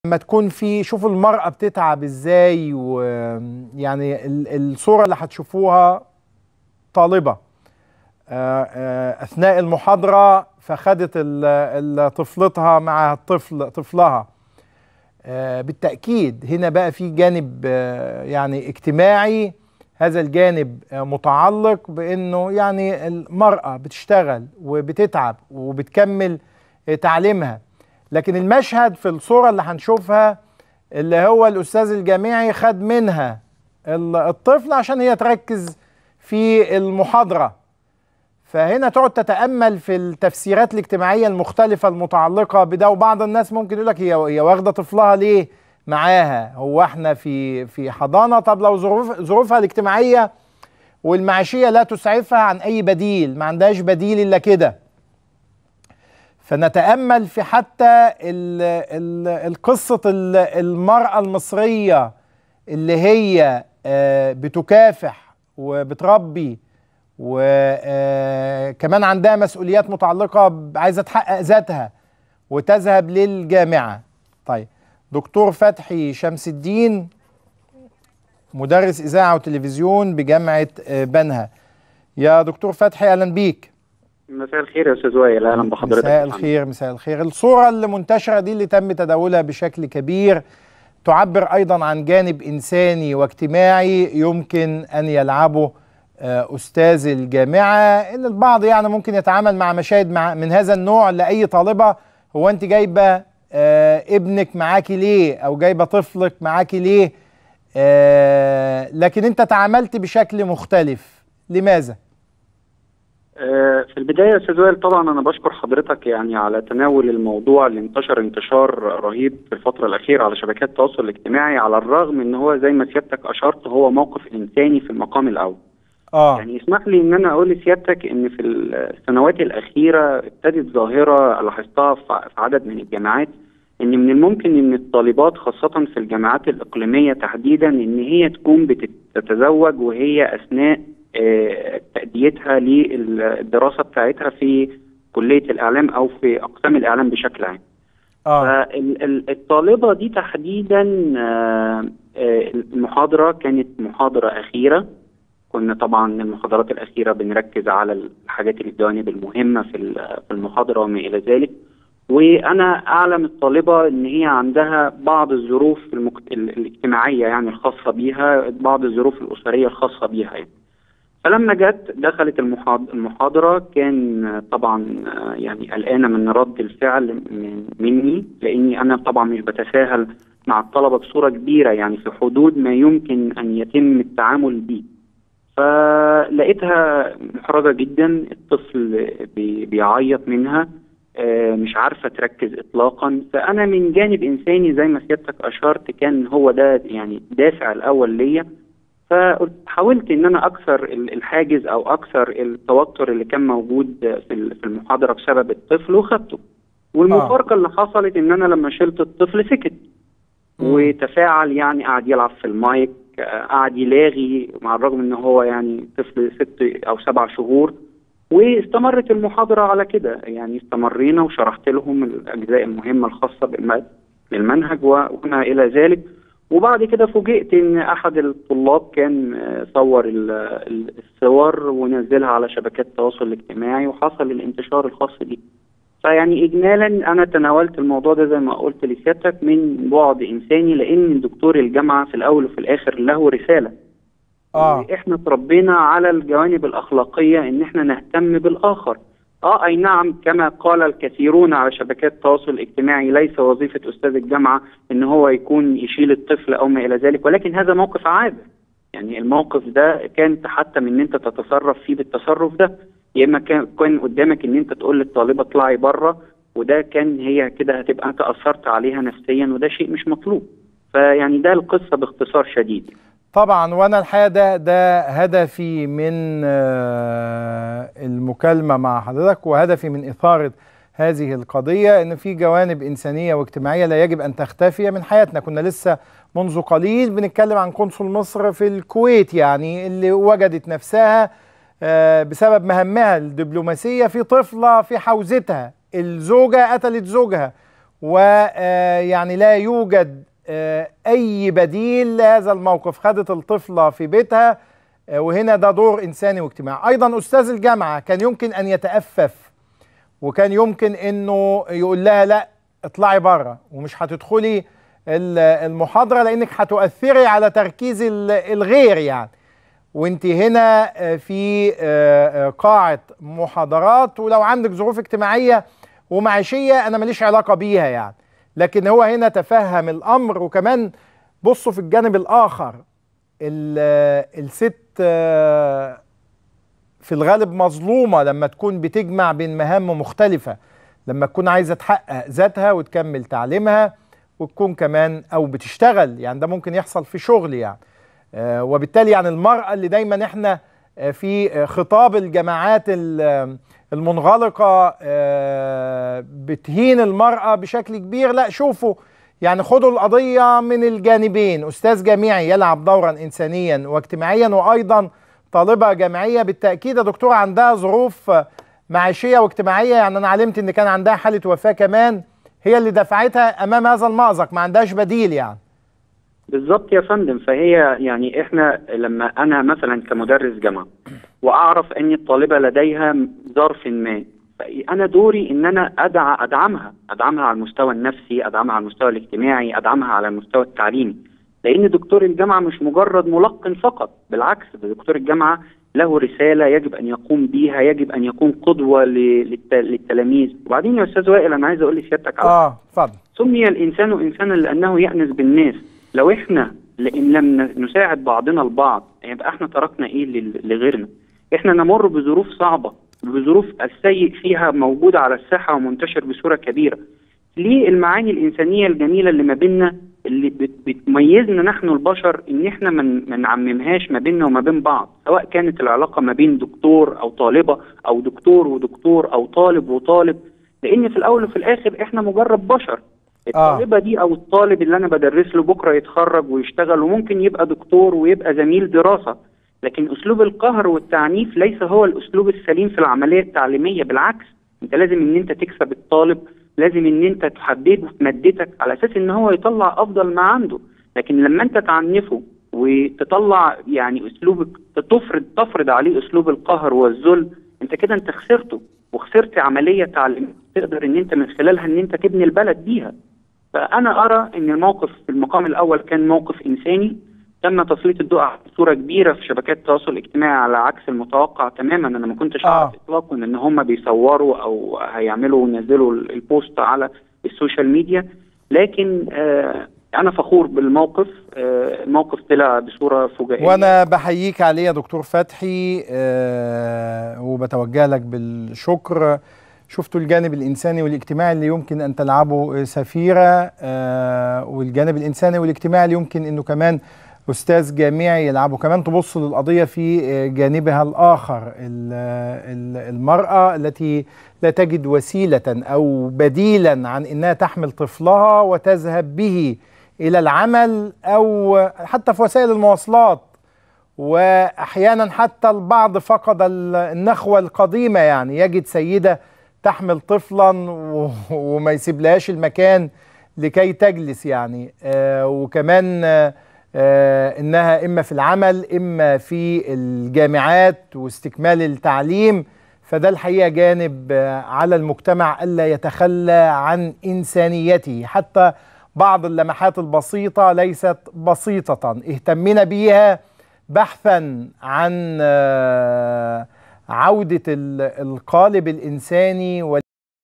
لما تكون في شوفوا المرأة بتتعب ازاي ويعني الصورة اللي هتشوفوها طالبة أثناء المحاضرة فخدت طفلتها مع الطفل طفلها بالتأكيد هنا بقى في جانب يعني اجتماعي هذا الجانب متعلق بأنه يعني المرأة بتشتغل وبتتعب وبتكمل تعليمها لكن المشهد في الصورة اللي هنشوفها اللي هو الأستاذ الجامعي خد منها الطفل عشان هي تركز في المحاضرة فهنا تقعد تتأمل في التفسيرات الاجتماعية المختلفة المتعلقة بده وبعض الناس ممكن يقول لك هي هي واخدة طفلها ليه معاها هو احنا في في حضانة طب لو ظروف ظروفها الاجتماعية والمعيشية لا تسعفها عن أي بديل ما عندهاش بديل إلا كده فنتامل في حتى القصه المراه المصريه اللي هي بتكافح وبتربي وكمان عندها مسؤوليات متعلقه عايزه تحقق ذاتها وتذهب للجامعه طيب دكتور فتحي شمس الدين مدرس اذاعه وتلفزيون بجامعه بنها يا دكتور فتحي اهلا بيك مساء الخير يا استاذ وائل اهلا بحضرتك مساء الخير مساء الخير الصوره اللي منتشره دي اللي تم تداولها بشكل كبير تعبر ايضا عن جانب انساني واجتماعي يمكن ان يلعبه استاذ الجامعه ان البعض يعني ممكن يتعامل مع مشاهد مع من هذا النوع لاي طالبه هو انت جايبه ابنك معاكي ليه او جايبه طفلك معاكي ليه لكن انت تعاملت بشكل مختلف لماذا؟ في البداية يا أستاذ وائل طبعا أنا بشكر حضرتك يعني على تناول الموضوع اللي انتشر انتشار رهيب في الفترة الأخيرة على شبكات التواصل الاجتماعي على الرغم إن هو زي ما سيادتك أشرت هو موقف إنساني في المقام الأول. آه. يعني اسمح لي إن أنا أقول لسيادتك إن في السنوات الأخيرة ابتدت ظاهرة لاحظتها في عدد من الجامعات إن من الممكن إن الطالبات خاصة في الجامعات الإقليمية تحديدا إن هي تكون بتتزوج وهي أثناء تأديتها للدراسة بتاعتها في كلية الإعلام أو في أقسام الإعلام بشكل عام. آه. الطالبة دي تحديدا المحاضرة كانت محاضرة أخيرة كنا طبعا المحاضرات الأخيرة بنركز على الحاجات الجوانب المهمة في في المحاضرة وما إلى ذلك وأنا أعلم الطالبة إن هي عندها بعض الظروف المكت... الاجتماعية يعني الخاصة بيها بعض الظروف الأسرية الخاصة بيها يعني. فلما جت دخلت المحاضرة كان طبعا يعني قلقانة من رد الفعل من مني لأني أنا طبعا مش بتساهل مع الطلبة بصورة كبيرة يعني في حدود ما يمكن أن يتم التعامل به فلقيتها محرجة جدا الطفل بيعيط منها مش عارفة تركز إطلاقا فأنا من جانب إنساني زي ما سيادتك أشرت كان هو ده يعني الدافع الأول ليا فحاولت ان انا اكسر الحاجز او اكسر التوتر اللي كان موجود في المحاضره بسبب الطفل وخدته والمفارقه آه. اللي حصلت ان انا لما شلت الطفل سكت وتفاعل يعني قعد يلعب في المايك قعد يلاغي مع الرغم ان هو يعني طفل ست او سبع شهور واستمرت المحاضره على كده يعني استمرينا وشرحت لهم الاجزاء المهمه الخاصه بالمنهج وما الى ذلك وبعد كده فوجئت ان احد الطلاب كان صور الصور ونزلها على شبكات التواصل الاجتماعي وحصل الانتشار الخاص بيه فيعني اجمالا انا تناولت الموضوع ده زي ما قلت لسيادتك من بعد انساني لان دكتور الجامعه في الاول وفي الاخر له رساله اه احنا تربينا على الجوانب الاخلاقيه ان احنا نهتم بالاخر اه اي نعم كما قال الكثيرون على شبكات التواصل الاجتماعي ليس وظيفه استاذ الجامعه ان هو يكون يشيل الطفل او ما الى ذلك ولكن هذا موقف عابر يعني الموقف ده كان حتى من ان انت تتصرف فيه بالتصرف ده يا اما كان كان قدامك ان انت تقول للطالبه اطلعي بره وده كان هي كده هتبقى انت اثرت عليها نفسيا وده شيء مش مطلوب فيعني ده القصه باختصار شديد طبعا وانا الحقيقه ده ده هدفي من المكالمه مع حضرتك وهدفي من اثاره هذه القضيه ان في جوانب انسانيه واجتماعيه لا يجب ان تختفي من حياتنا كنا لسه منذ قليل بنتكلم عن قنصل مصر في الكويت يعني اللي وجدت نفسها بسبب مهامها الدبلوماسيه في طفله في حوزتها الزوجه قتلت زوجها ويعني لا يوجد آه، اي بديل لهذا الموقف خدت الطفله في بيتها آه، وهنا ده دور انساني واجتماعي ايضا استاذ الجامعه كان يمكن ان يتأفف وكان يمكن انه يقول لها لا اطلعي بره ومش هتدخلي ال- المحاضره لانك هتؤثري على تركيز ال- الغير يعني وانت هنا آه، في آه، آه، قاعه محاضرات ولو عندك ظروف اجتماعيه ومعيشيه انا ماليش علاقه بيها يعني لكن هو هنا تفهم الامر وكمان بصوا في الجانب الاخر ال- آه، الست آه، في الغالب مظلومه لما تكون بتجمع بين مهام مختلفه لما تكون عايزه تحقق ذاتها وتكمل تعليمها وتكون كمان او بتشتغل يعني ده ممكن يحصل في شغل يعني آه، وبالتالي يعني المرأة اللي دايما احنا آه، في آه، خطاب الجماعات ال- آه، المنغلقة آه، بتهين المرأة بشكل كبير لا شوفوا يعني خدوا القضية من الجانبين أستاذ جامعي يلعب دورا إنسانيا واجتماعيا وأيضا طالبة جامعية بالتأكيد يا دكتورة عندها ظروف آه، معيشية واجتماعية يعني أنا علمت إن كان عندها حالة وفاة كمان هي اللي دفعتها أمام هذا المأزق ما عندهاش بديل يعني بالظبط يا فندم فهي يعني احنا لما انا مثلا كمدرس جامعه واعرف ان الطالبه لديها ظرف ما انا دوري ان انا ادع ادعمها ادعمها على المستوى النفسي ادعمها على المستوى الاجتماعي ادعمها على المستوى التعليمي لان دكتور الجامعه مش مجرد ملقن فقط بالعكس ده دكتور الجامعه له رساله يجب ان يقوم بيها يجب ان يكون قدوه ل- للت- للتلاميذ وبعدين يا استاذ وائل انا عايز اقول لسيادتك على اه اتفضل سمي الإنسان إنسانا لأنه يأنس بالناس لو إحنا لإن لم نساعد بعضنا البعض يبقى إحنا تركنا إيه لل- لغيرنا إحنا نمر بظروف صعبة بظروف السيء فيها موجودة على الساحة ومنتشر بصورة كبيرة ليه المعاني الإنسانية الجميلة اللي ما بيننا اللي بت- بتميزنا نحن البشر إن إحنا من- ما نعممهاش ما بيننا وما بين بعض سواء كانت العلاقة ما بين دكتور أو طالبة أو دكتور ودكتور أو طالب وطالب لأن في الأول وفي الآخر إحنا مجرد بشر الطالبة دي أو الطالب اللي أنا بدرس له بكرة يتخرج ويشتغل وممكن يبقى دكتور ويبقى زميل دراسة لكن أسلوب القهر والتعنيف ليس هو الأسلوب السليم في العملية التعليمية بالعكس أنت لازم إن أنت تكسب الطالب لازم إن أنت تحدده في مادتك على أساس إن هو يطلع أفضل ما عنده لكن لما أنت تعنفه وتطلع يعني أسلوبك تفرض تفرض عليه أسلوب القهر والذل أنت كده أنت خسرته وخسرت عملية تعليمية تقدر إن أنت من خلالها إن أنت تبني البلد بيها فأنا أرى أن الموقف في المقام الأول كان موقف إنساني تم تسليط الضوء بصورة كبيرة في شبكات التواصل الاجتماعي على عكس المتوقع تماما أنا ما كنتش آه. أعرف إطلاقا إن هم بيصوروا أو هيعملوا وينزلوا البوست على السوشيال ميديا لكن آه أنا فخور بالموقف آه الموقف طلع بصورة فجائية وانا بحييك عليه يا دكتور فتحي آه وبتوجه لك بالشكر شفتوا الجانب الانساني والاجتماعي اللي يمكن ان تلعبه سفيره آه والجانب الانساني والاجتماعي اللي يمكن انه كمان استاذ جامعي يلعبه كمان تبص للقضيه في آه، جانبها الاخر ال- ال- المراه التي لا تجد وسيله او بديلا عن انها تحمل طفلها وتذهب به الى العمل او حتى في وسائل المواصلات واحيانا حتى البعض فقد ال- النخوه القديمه يعني يجد سيده تحمل طفلا و- وما يسيبلهاش المكان لكي تجلس يعني آه وكمان آه آه انها اما في العمل اما في الجامعات واستكمال التعليم فده الحقيقه جانب آه على المجتمع الا يتخلى عن انسانيته حتى بعض اللمحات البسيطه ليست بسيطه اهتمنا بيها بحثا عن آه، عوده ال- القالب الانساني وال